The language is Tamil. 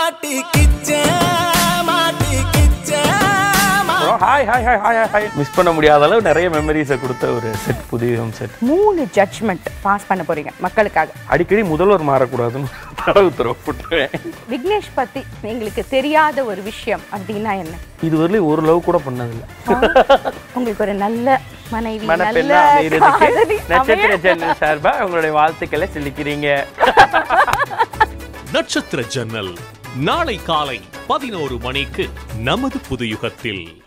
மாட்டிக்கிச்ச மாட்டிக்கிச்ச hi hi hi hi hi miss பண்ண முடியாத அளவு நிறைய மெமரிஸை கொடுத்த ஒரு செட் புதிய செட் மூணு ஜட்ஜ்மெண்ட் பாஸ் பண்ண போறீங்க மக்களுக்காக அடிக்கடி முதல்வர் மாறக்கூடாதுன்னு தர உத்தரவு போட்டுருவேன் விக்னேஷ் பத்தி எங்களுக்கு தெரியாத ஒரு விஷயம் அப்படின்னா என்ன இது வரலையும் ஒரு லவ் கூட பண்ணதில்லை உங்களுக்கு ஒரு நல்ல மனைவி மனப்பெண்ணா நல்ல அமைகிறதுக்கு காதலி நட்சத்திர அமைய- ஜன்னல் சார்பா உங்களுடைய வாழ்த்துக்களை சொல்லிக்கிறீங்க நட்சத்திர ஜன்னல் நாளை காலை பதினோரு மணிக்கு நமது புதுயுகத்தில்